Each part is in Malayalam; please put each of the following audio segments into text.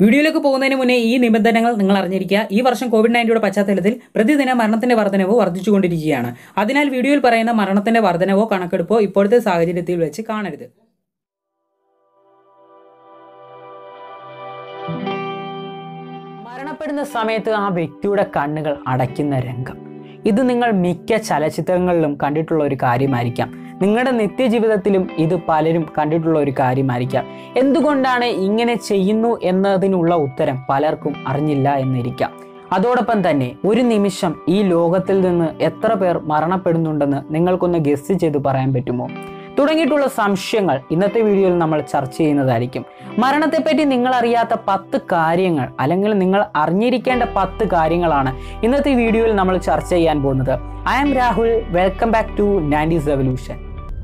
വീഡിയോയിലേക്ക് പോകുന്നതിന് മുന്നേ ഈ നിബന്ധനകൾ നിങ്ങൾ അറിഞ്ഞിരിക്കുക ഈ വർഷം കോവിഡ് നയൻറ്റിയുടെ പശ്ചാത്തലത്തിൽ പ്രതിദിന മരണത്തിന്റെ വർധനവ് വർദ്ധിച്ചുകൊണ്ടിരിക്കുകയാണ് അതിനാൽ വീഡിയോയിൽ പറയുന്ന മരണത്തിന്റെ വർധനവോ കണക്കെടുപ്പോ ഇപ്പോഴത്തെ സാഹചര്യത്തിൽ വെച്ച് കാണരുത് മരണപ്പെടുന്ന സമയത്ത് ആ വ്യക്തിയുടെ കണ്ണുകൾ അടയ്ക്കുന്ന രംഗം ഇത് നിങ്ങൾ മിക്ക ചലച്ചിത്രങ്ങളിലും കണ്ടിട്ടുള്ള ഒരു കാര്യമായിരിക്കാം നിങ്ങളുടെ നിത്യജീവിതത്തിലും ഇത് പലരും കണ്ടിട്ടുള്ള ഒരു കാര്യമായിരിക്കാം എന്തുകൊണ്ടാണ് ഇങ്ങനെ ചെയ്യുന്നു എന്നതിനുള്ള ഉത്തരം പലർക്കും അറിഞ്ഞില്ല എന്നിരിക്കാം അതോടൊപ്പം തന്നെ ഒരു നിമിഷം ഈ ലോകത്തിൽ നിന്ന് എത്ര പേർ മരണപ്പെടുന്നുണ്ടെന്ന് നിങ്ങൾക്കൊന്ന് ഗസ് ചെയ്ത് പറയാൻ പറ്റുമോ തുടങ്ങിയിട്ടുള്ള സംശയങ്ങൾ ഇന്നത്തെ വീഡിയോയിൽ നമ്മൾ ചർച്ച ചെയ്യുന്നതായിരിക്കും മരണത്തെപ്പറ്റി നിങ്ങൾ അറിയാത്ത പത്ത് കാര്യങ്ങൾ അല്ലെങ്കിൽ നിങ്ങൾ അറിഞ്ഞിരിക്കേണ്ട പത്ത് കാര്യങ്ങളാണ് ഇന്നത്തെ വീഡിയോയിൽ നമ്മൾ ചർച്ച ചെയ്യാൻ പോകുന്നത് I am Rahul welcome back to നാൻഡീസ് റെവല്യൂഷൻ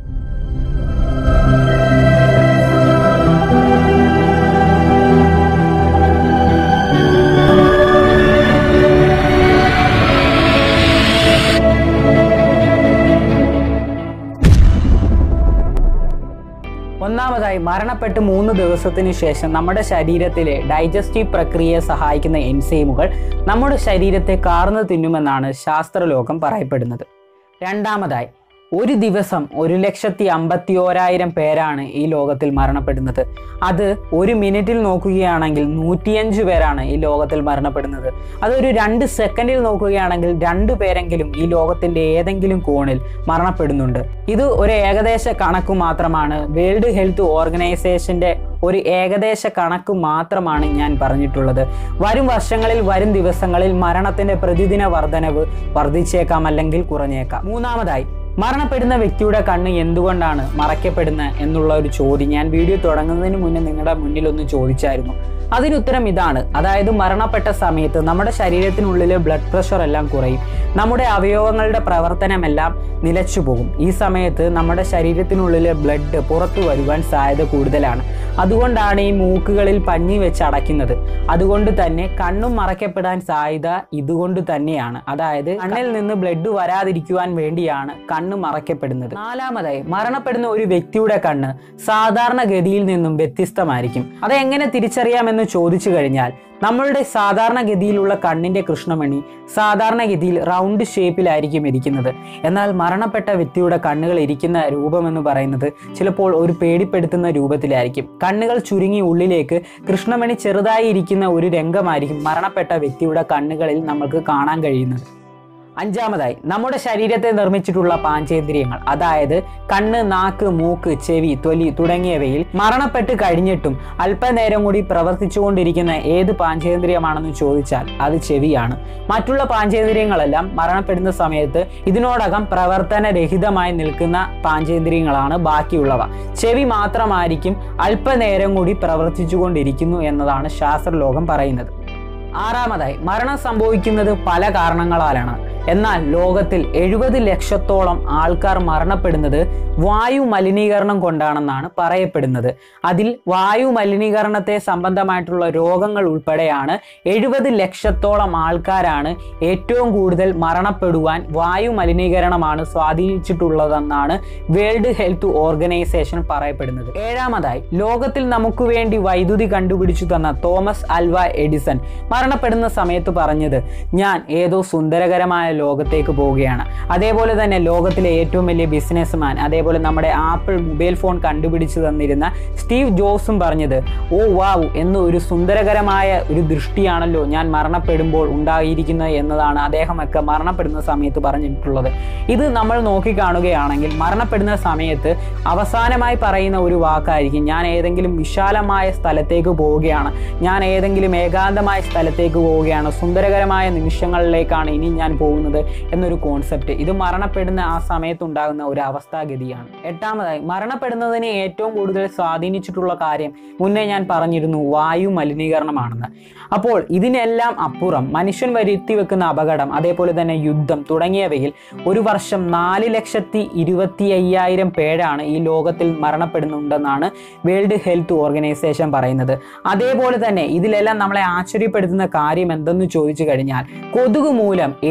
ഒന്നാമതായി മരണപ്പെട്ട് മൂന്ന് ദിവസത്തിന് ശേഷം നമ്മുടെ ശരീരത്തിലെ ഡൈജസ്റ്റീവ് പ്രക്രിയയെ സഹായിക്കുന്ന എൻസൈമുകൾ നമ്മുടെ ശരീരത്തെ കാർന്നു തിന്നുമെന്നാണ് ശാസ്ത്രലോകം പറയപ്പെടുന്നത് രണ്ടാമതായി ഒരു ദിവസം ഒരു ലക്ഷത്തി അമ്പത്തി ഓരായിരം പേരാണ് ഈ ലോകത്തിൽ മരണപ്പെടുന്നത് അത് ഒരു മിനിറ്റിൽ നോക്കുകയാണെങ്കിൽ നൂറ്റിയഞ്ച് പേരാണ് ഈ ലോകത്തിൽ മരണപ്പെടുന്നത് അതൊരു രണ്ട് സെക്കൻഡിൽ നോക്കുകയാണെങ്കിൽ രണ്ടു പേരെങ്കിലും ഈ ലോകത്തിന്റെ ഏതെങ്കിലും കോണിൽ മരണപ്പെടുന്നുണ്ട് ഇത് ഒരു ഏകദേശ കണക്ക് മാത്രമാണ് വേൾഡ് ഹെൽത്ത് ഓർഗനൈസേഷന്റെ ഒരു ഏകദേശ കണക്ക് മാത്രമാണ് ഞാൻ പറഞ്ഞിട്ടുള്ളത് വരും വർഷങ്ങളിൽ വരും ദിവസങ്ങളിൽ മരണത്തിന്റെ പ്രതിദിന വർധനവ് വർദ്ധിച്ചേക്കാം അല്ലെങ്കിൽ കുറഞ്ഞേക്കാം മൂന്നാമതായി മരണപ്പെടുന്ന വ്യക്തിയുടെ കണ്ണ് എന്തുകൊണ്ടാണ് മറയ്ക്കപ്പെടുന്നത് എന്നുള്ള ഒരു ചോദ്യം ഞാൻ വീഡിയോ തുടങ്ങുന്നതിന് മുന്നേ നിങ്ങളുടെ മുന്നിൽ ഒന്ന് ചോദിച്ചായിരുന്നു അതിനുത്തരം ഇതാണ് അതായത് മരണപ്പെട്ട സമയത്ത് നമ്മുടെ ശരീരത്തിനുള്ളിലെ ബ്ലഡ് പ്രഷർ എല്ലാം കുറയും നമ്മുടെ അവയവങ്ങളുടെ പ്രവർത്തനമെല്ലാം നിലച്ചു പോകും ഈ സമയത്ത് നമ്മുടെ ശരീരത്തിനുള്ളിലെ ബ്ലഡ് പുറത്തു വരുവാൻ സാധ്യത കൂടുതലാണ് അതുകൊണ്ടാണ് ഈ മൂക്കുകളിൽ പഞ്ഞി വെച്ച് അടയ്ക്കുന്നത് അതുകൊണ്ട് തന്നെ കണ്ണും മറയ്ക്കപ്പെടാൻ സാധ്യത ഇതുകൊണ്ട് തന്നെയാണ് അതായത് കണ്ണിൽ നിന്ന് ബ്ലഡ് വരാതിരിക്കുവാൻ വേണ്ടിയാണ് കണ്ണ് മറയ്ക്കപ്പെടുന്നത് നാലാമതായി മരണപ്പെടുന്ന ഒരു വ്യക്തിയുടെ കണ്ണ് സാധാരണഗതിയിൽ നിന്നും വ്യത്യസ്തമായിരിക്കും അത് എങ്ങനെ തിരിച്ചറിയാമെന്ന് ചോദിച്ചു കഴിഞ്ഞാൽ നമ്മളുടെ സാധാരണഗതിയിലുള്ള കണ്ണിന്റെ കൃഷ്ണമണി സാധാരണഗതിയിൽ റൗണ്ട് ഷേപ്പിലായിരിക്കും ഇരിക്കുന്നത് എന്നാൽ മരണപ്പെട്ട വ്യക്തിയുടെ കണ്ണുകൾ ഇരിക്കുന്ന രൂപമെന്ന് പറയുന്നത് ചിലപ്പോൾ ഒരു പേടിപ്പെടുത്തുന്ന രൂപത്തിലായിരിക്കും കണ്ണുകൾ ചുരുങ്ങി ഉള്ളിലേക്ക് കൃഷ്ണമണി ചെറുതായി ഇരിക്കുന്ന ഒരു രംഗമായിരിക്കും മരണപ്പെട്ട വ്യക്തിയുടെ കണ്ണുകളിൽ നമുക്ക് കാണാൻ കഴിയുന്നത് അഞ്ചാമതായി നമ്മുടെ ശരീരത്തെ നിർമ്മിച്ചിട്ടുള്ള പാഞ്ചേന്ദ്രിയങ്ങൾ അതായത് കണ്ണ് നാക്ക് മൂക്ക് ചെവി തൊലി തുടങ്ങിയവയിൽ മരണപ്പെട്ട് കഴിഞ്ഞിട്ടും അല്പനേരം കൂടി പ്രവർത്തിച്ചുകൊണ്ടിരിക്കുന്ന ഏത് പാഞ്ചേന്ദ്രിയമാണെന്ന് ചോദിച്ചാൽ അത് ചെവിയാണ് മറ്റുള്ള പാഞ്ചേന്ദ്രിയങ്ങളെല്ലാം മരണപ്പെടുന്ന സമയത്ത് ഇതിനോടകം പ്രവർത്തനരഹിതമായി നിൽക്കുന്ന പാഞ്ചേന്ദ്രിയങ്ങളാണ് ബാക്കിയുള്ളവ ചെവി മാത്രമായിരിക്കും അല്പനേരം കൂടി പ്രവർത്തിച്ചുകൊണ്ടിരിക്കുന്നു എന്നതാണ് ശാസ്ത്രലോകം പറയുന്നത് ആറാമതായി മരണം സംഭവിക്കുന്നത് പല കാരണങ്ങളാലാണ് എന്നാൽ ലോകത്തിൽ എഴുപത് ലക്ഷത്തോളം ആൾക്കാർ മരണപ്പെടുന്നത് വായു മലിനീകരണം കൊണ്ടാണെന്നാണ് പറയപ്പെടുന്നത് അതിൽ വായു മലിനീകരണത്തെ സംബന്ധമായിട്ടുള്ള രോഗങ്ങൾ ഉൾപ്പെടെയാണ് എഴുപത് ലക്ഷത്തോളം ആൾക്കാരാണ് ഏറ്റവും കൂടുതൽ മരണപ്പെടുവാൻ വായു മലിനീകരണമാണ് സ്വാധീനിച്ചിട്ടുള്ളതെന്നാണ് വേൾഡ് ഹെൽത്ത് ഓർഗനൈസേഷൻ പറയപ്പെടുന്നത് ഏഴാമതായി ലോകത്തിൽ നമുക്ക് വേണ്ടി വൈദ്യുതി കണ്ടുപിടിച്ചു തന്ന തോമസ് അൽവ എഡിസൺ മരണപ്പെടുന്ന സമയത്ത് പറഞ്ഞത് ഞാൻ ഏതോ സുന്ദരകരമായ ലോകത്തേക്ക് പോവുകയാണ് അതേപോലെ തന്നെ ലോകത്തിലെ ഏറ്റവും വലിയ ബിസിനസ്മാൻ അതേപോലെ നമ്മുടെ ആപ്പിൾ മൊബൈൽ ഫോൺ കണ്ടുപിടിച്ചു തന്നിരുന്ന സ്റ്റീവ് ജോബ്സും പറഞ്ഞത് ഓ വാവ് എന്ന് ഒരു സുന്ദരകരമായ ഒരു ദൃഷ്ടിയാണല്ലോ ഞാൻ മരണപ്പെടുമ്പോൾ ഉണ്ടായിരിക്കുന്നത് എന്നതാണ് അദ്ദേഹമൊക്കെ മരണപ്പെടുന്ന സമയത്ത് പറഞ്ഞിട്ടുള്ളത് ഇത് നമ്മൾ നോക്കിക്കാണുകയാണെങ്കിൽ മരണപ്പെടുന്ന സമയത്ത് അവസാനമായി പറയുന്ന ഒരു വാക്കായിരിക്കും ഞാൻ ഏതെങ്കിലും വിശാലമായ സ്ഥലത്തേക്ക് പോവുകയാണ് ഞാൻ ഏതെങ്കിലും ഏകാന്തമായ സ്ഥലത്തേക്ക് പോവുകയാണ് സുന്ദരകരമായ നിമിഷങ്ങളിലേക്കാണ് ഇനി ഞാൻ പോകുന്നത് എന്നൊരു കോൺസെപ്റ്റ് ഇത് മരണപ്പെടുന്ന ആ സമയത്ത് ഉണ്ടാകുന്ന ഒരു അവസ്ഥാഗതിയാണ് എട്ടാമതായി മരണപ്പെടുന്നതിനെ ഏറ്റവും കൂടുതൽ സ്വാധീനിച്ചിട്ടുള്ള കാര്യം മുന്നേ ഞാൻ പറഞ്ഞിരുന്നു വായു മലിനീകരണമാണെന്ന് അപ്പോൾ ഇതിനെല്ലാം അപ്പുറം മനുഷ്യൻ വരുത്തി വെക്കുന്ന അപകടം അതേപോലെ തന്നെ യുദ്ധം തുടങ്ങിയവയിൽ ഒരു വർഷം നാല് ലക്ഷത്തി ഇരുപത്തി അയ്യായിരം പേരാണ് ഈ ലോകത്തിൽ മരണപ്പെടുന്നുണ്ടെന്നാണ് വേൾഡ് ഹെൽത്ത് ഓർഗനൈസേഷൻ പറയുന്നത് അതേപോലെ തന്നെ ഇതിലെല്ലാം നമ്മളെ ആശ്ചര്യപ്പെടുത്തുന്ന കാര്യം എന്തെന്ന് ചോദിച്ചു കഴിഞ്ഞാൽ കൊതുക് മൂലം ഏഴു ലക്ഷം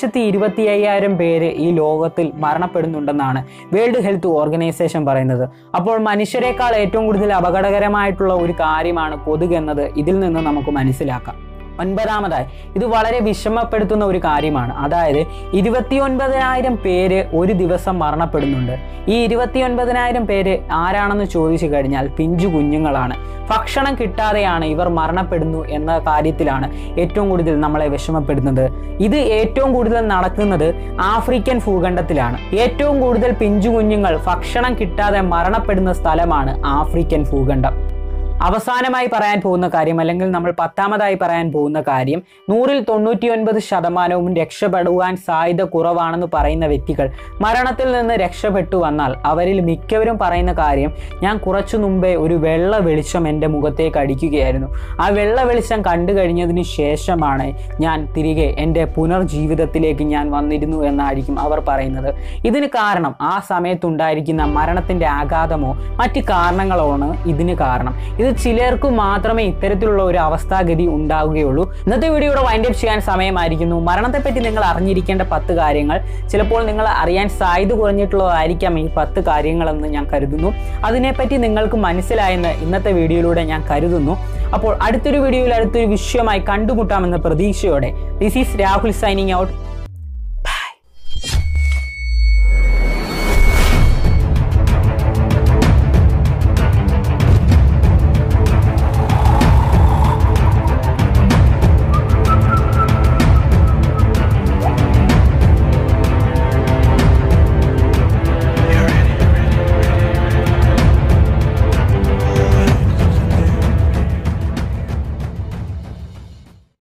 ലക്ഷത്തി ഇരുപത്തി അയ്യായിരം പേര് ഈ ലോകത്തിൽ മരണപ്പെടുന്നുണ്ടെന്നാണ് വേൾഡ് ഹെൽത്ത് ഓർഗനൈസേഷൻ പറയുന്നത് അപ്പോൾ മനുഷ്യരെക്കാൾ ഏറ്റവും കൂടുതൽ അപകടകരമായിട്ടുള്ള ഒരു കാര്യമാണ് കൊതുക് എന്നത് ഇതിൽ നിന്ന് നമുക്ക് മനസ്സിലാക്കാം ഒൻപതാമതായി ഇത് വളരെ വിഷമപ്പെടുത്തുന്ന ഒരു കാര്യമാണ് അതായത് ഇരുപത്തി ഒൻപതിനായിരം പേര് ഒരു ദിവസം മരണപ്പെടുന്നുണ്ട് ഈ ഇരുപത്തി ഒൻപതിനായിരം പേര് ആരാണെന്ന് ചോദിച്ചു കഴിഞ്ഞാൽ പിഞ്ചു കുഞ്ഞുങ്ങളാണ് ഭക്ഷണം കിട്ടാതെയാണ് ഇവർ മരണപ്പെടുന്നു എന്ന കാര്യത്തിലാണ് ഏറ്റവും കൂടുതൽ നമ്മളെ വിഷമപ്പെടുന്നത് ഇത് ഏറ്റവും കൂടുതൽ നടക്കുന്നത് ആഫ്രിക്കൻ ഭൂഖണ്ഡത്തിലാണ് ഏറ്റവും കൂടുതൽ പിഞ്ചു കുഞ്ഞുങ്ങൾ ഭക്ഷണം കിട്ടാതെ മരണപ്പെടുന്ന സ്ഥലമാണ് ആഫ്രിക്കൻ ഭൂഖണ്ഡം അവസാനമായി പറയാൻ പോകുന്ന കാര്യം അല്ലെങ്കിൽ നമ്മൾ പത്താമതായി പറയാൻ പോകുന്ന കാര്യം നൂറിൽ തൊണ്ണൂറ്റി ഒൻപത് ശതമാനവും രക്ഷപ്പെടുവാൻ സാധ്യത കുറവാണെന്ന് പറയുന്ന വ്യക്തികൾ മരണത്തിൽ നിന്ന് രക്ഷപ്പെട്ടു വന്നാൽ അവരിൽ മിക്കവരും പറയുന്ന കാര്യം ഞാൻ കുറച്ചു മുമ്പേ ഒരു വെള്ള വെളിച്ചം എൻ്റെ മുഖത്തേക്ക് അടിക്കുകയായിരുന്നു ആ വെള്ള വെളിച്ചം കണ്ടു കഴിഞ്ഞതിന് ശേഷമാണ് ഞാൻ തിരികെ എൻ്റെ പുനർജീവിതത്തിലേക്ക് ഞാൻ വന്നിരുന്നു എന്നായിരിക്കും അവർ പറയുന്നത് ഇതിന് കാരണം ആ സമയത്തുണ്ടായിരിക്കുന്ന മരണത്തിൻ്റെ ആഘാതമോ മറ്റ് കാരണങ്ങളാണ് ഇതിന് കാരണം ഇത് ചിലർക്ക് മാത്രമേ ഇത്തരത്തിലുള്ള ഒരു അവസ്ഥാഗതി ഉണ്ടാവുകയുള്ളൂ ഇന്നത്തെ വീഡിയോയുടെ വൈൻഡ് അപ്പ് ചെയ്യാൻ സമയമായിരിക്കുന്നു മരണത്തെപ്പറ്റി നിങ്ങൾ അറിഞ്ഞിരിക്കേണ്ട പത്ത് കാര്യങ്ങൾ ചിലപ്പോൾ നിങ്ങൾ അറിയാൻ സാധ്യത കുറഞ്ഞിട്ടുള്ളതായിരിക്കാം ഈ പത്ത് കാര്യങ്ങളെന്ന് ഞാൻ കരുതുന്നു അതിനെപ്പറ്റി നിങ്ങൾക്ക് മനസ്സിലായെന്ന് ഇന്നത്തെ വീഡിയോയിലൂടെ ഞാൻ കരുതുന്നു അപ്പോൾ അടുത്തൊരു വീഡിയോയിൽ അടുത്തൊരു വിഷയമായി കണ്ടുമുട്ടാമെന്ന പ്രതീക്ഷയോടെ this is Rahul signing out